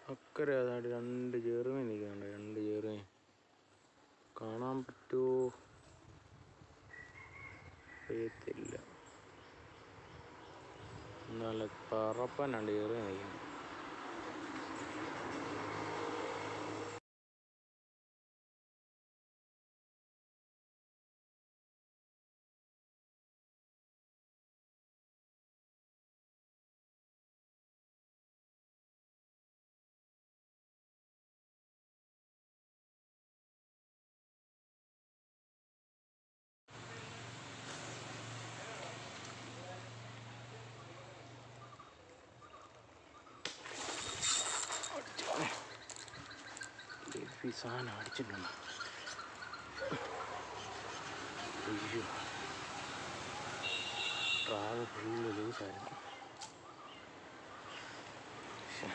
അക്കരെ അതാണ്ട് രണ്ട് ചേറുമീൻ നിൽക്കുന്നുണ്ട് രണ്ട് ചേറുമീൻ കാണാൻ പറ്റുമോ അറിയത്തില്ല നല്ല പറപ്പൻ രണ്ട് ചേറുമീൻ നിൽക്കുന്നു ഈ സാധനം അടിച്ചിട്ടുണ്ട് അയ്യോ ട്രാവ് ഫുള്ള് ലൂസായിരുന്നു ശ്ശെ.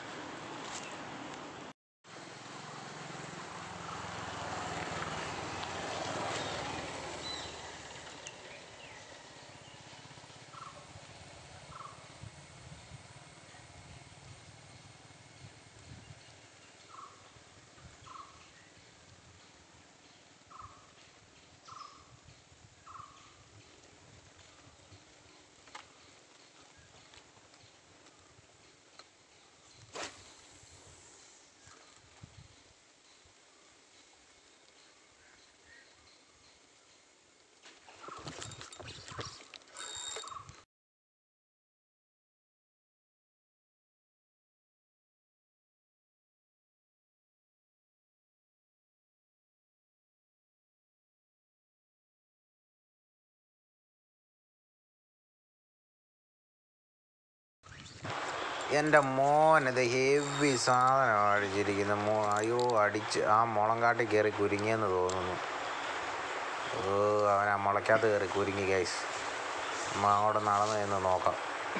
എൻ്റെ മോൻ ഇത് ഹെവി സാധനം അടിച്ചിരിക്കുന്നു മോ അയ്യോ അടിച്ച് ആ മുളങ്കാട്ടിൽ കയറി കുരുങ്ങിയെന്ന് തോന്നുന്നു ഓ അവൻ ആ മുളയ്ക്കകത്ത് കയറി കുരുങ്ങി ഗൈസ് അമ്മ അവിടെ നടന്നു നിന്ന് നോക്കാം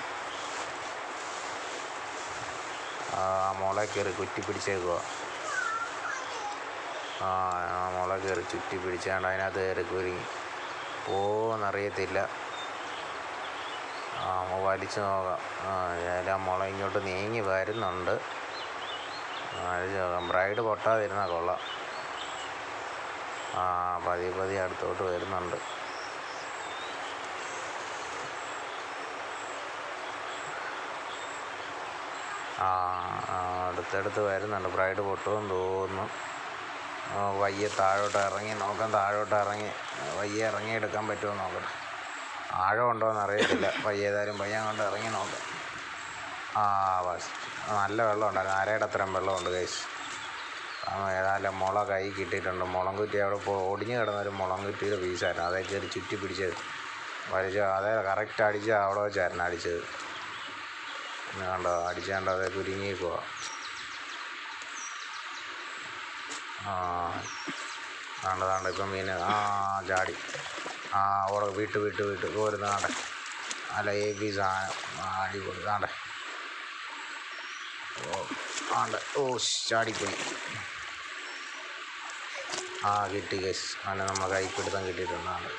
ആ മുള കയറി കുറ്റി പിടിച്ചേക്കുക ആ ആ മുള കയറി ചുറ്റി പിടിച്ചാണ്ട് അതിനകത്ത് കയറി കുരുങ്ങി പോന്നറിയത്തില്ല ആ നമുക്ക് വലിച്ചു നോക്കാം ആ ഏതായാലും ആ മുള ഇങ്ങോട്ട് നീങ്ങി വരുന്നുണ്ട് ആ, വലിച്ച് നോക്കാം ബ്രൈഡ് പൊട്ടാതിരുന്നാൽ കൊള്ളാം ആ പതിയെ പതിയെ അടുത്തോട്ട് വരുന്നുണ്ട് ആ ആ, അടുത്തടുത്ത് വരുന്നുണ്ട് ബ്രൈഡ് പൊട്ടുമെന്ന് തോന്നുന്നു ആ, വയ്യെ താഴോട്ട് ഇറങ്ങി നോക്കാം താഴോട്ട് ഇറങ്ങി വയ്യെ ഇറങ്ങി എടുക്കാൻ പറ്റുമോ നോക്കട്ടെ ആഴം ഉണ്ടോ എന്ന് അറിയത്തില്ല പയ്യേതായാലും പയ്യൻ കൊണ്ട് ഇറങ്ങി നോക്കാം ആ ബസ് നല്ല വെള്ളം ഉണ്ടായിരുന്നു അരയുടെ അത്രയും വെള്ളമുണ്ട് കൈസ് ആ ഏതായാലും മുള കൈ കിട്ടിയിട്ടുണ്ട് മുളം കുറ്റി അവിടെ ഇപ്പോൾ ഒടിഞ്ഞു കിടന്നൊരു മുളം കുറ്റിയുടെ പീസായിരുന്നു അതേ കയറി ചുറ്റി പിടിച്ചത് വലിച്ച് അതേ കറക്റ്റ് അടിച്ച് അവിടെ വെച്ചായിരുന്നു അടിച്ചത് ഇന്ന് കണ്ടോ അടിച്ചാണ്ട് അതേ കുരുങ്ങിക്കുക ആ താണ്ട താണ്ട ഇപ്പം മീൻ ആ ചാടി ആ ഓടെ വിട്ട് വിട്ട് വിട്ട് പോരുന്ന താണ്ടെ അല്ല എ ബി സാധനം ആ അടിപൊളി താണ്ടെ ഓ ആണ്ട് ഓ ചാടിപ്പോയി ആ കിട്ടി കേസ് അങ്ങനെ നമ്മൾ കൈപ്പിടുത്തം കിട്ടിയിട്ടുണ്ടാണ്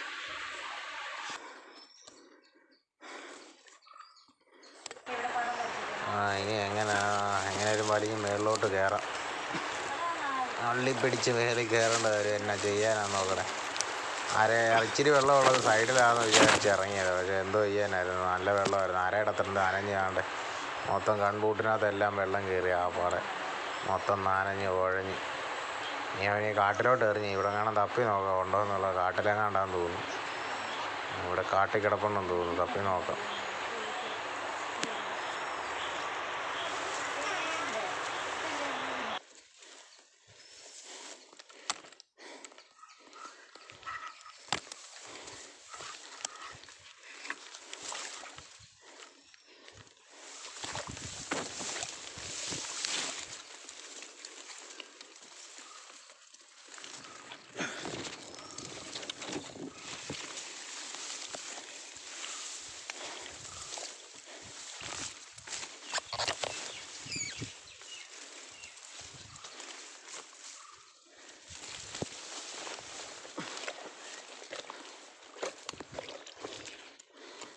ആ ഇനി എങ്ങനെ എങ്ങനെയായാലും വലിഞ്ഞ് മേളിലോട്ട് കയറാം അള്ളി പിടിച്ച് കയറി കയറേണ്ട കാര്യം എന്നാ ചെയ്യാനാന്ന് നോക്കണേ അര ഇച്ചിരി വെള്ളമുള്ളത് സൈഡിലാണെന്ന് വിചാരിച്ച് ഇറങ്ങിയത് പക്ഷേ എന്തോ ചെയ്യാനായിരുന്നു നല്ല വെള്ളമായിരുന്നു അരയിടത്തിട്ടുണ്ട് നനഞ്ഞാണ്ട് മൊത്തം കൺകൂട്ടിനകത്തെല്ലാം വെള്ളം കയറി ആ പാടെ മൊത്തം നനഞ്ഞ് കുഴഞ്ഞ് ഇനി അവന് ഈ കാട്ടിലോട്ട് എറിഞ്ഞ് ഇവിടെ കാണാൻ തപ്പി നോക്കാം ഉണ്ടോ എന്നുള്ള കാട്ടിലെങ്ങാണ്ടാന്ന് തോന്നുന്നു ഇവിടെ കാട്ടിൽ കിടപ്പുണ്ടെന്ന് തോന്നുന്നു തപ്പി നോക്കാം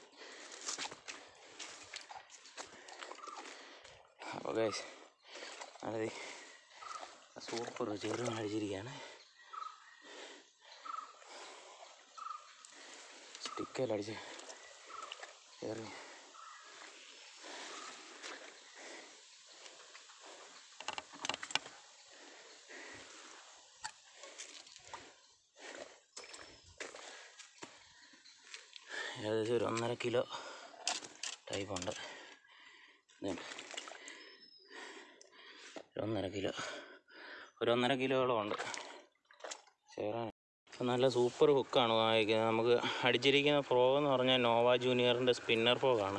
അപ്പോൾ ഗൈസ് അതെ സൂപ്പർ ചെറുമീൻ അടിച്ചിരിക്കുകയാണ് സ്റ്റിക്കല്ല അടിച്ച് കയറി ഏകദേശം ഒരു ഒന്നര കിലോ ടൈപ്പ് ഉണ്ട് ഇതുണ്ട്. ഒരു ഒന്നര കിലോ ഒരു ഒന്നര കിലോയോളം ഉണ്ട് ചേരാൻ ഇപ്പം നല്ല സൂപ്പർ ഹുക്കാണ് വാങ്ങിക്കുന്നത് നമുക്ക് അടിച്ചിരിക്കുന്ന ഫ്രോഗ് എന്ന് പറഞ്ഞാൽ നോവ ജൂനിയറിൻ്റെ സ്പിന്നർ ഫ്രോഗാണ്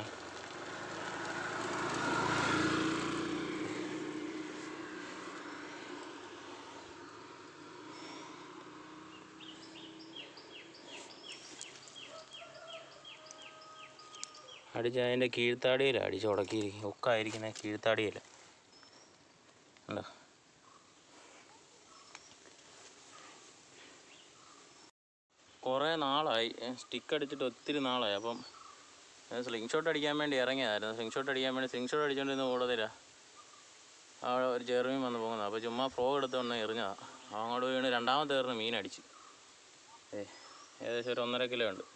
അടിച്ച് അതിൻ്റെ കീഴ്ത്താടിയില അടിച്ച് ഉടക്കിയിരിക്കും ഹുക്കായിരിക്കുന്ന കീഴ്ത്താടിയില ഉണ്ടോ കുറേ നാളായി സ്റ്റിക്ക് അടിച്ചിട്ട് ഒത്തിരി നാളായി അപ്പം സ്ലിംഗ് ഷോട്ട് അടിക്കാൻ വേണ്ടി ഇറങ്ങിയതായിരുന്നു സ്ലിംഗ് ഷോട്ട് അടിക്കാൻ വേണ്ടി സ്ലിംഗ് ഷോട്ട് അടിച്ചുകൊണ്ടിരുന്ന കൂടുതലാ ആ ഒരു ചെറുമീൻ വന്ന് പോകുന്നത് അപ്പോൾ ചുമ്മാ ഫ്രോ എടുത്തുകൊണ്ട് എറിഞ്ഞതാണ് അങ്ങോട്ട് വീണ് രണ്ടാമത്തെ എറിഞ്ഞ് മീൻ അടിച്ച് ഏ ഏകദേശം ഒരു ഒന്നര കിലോ ഉണ്ട്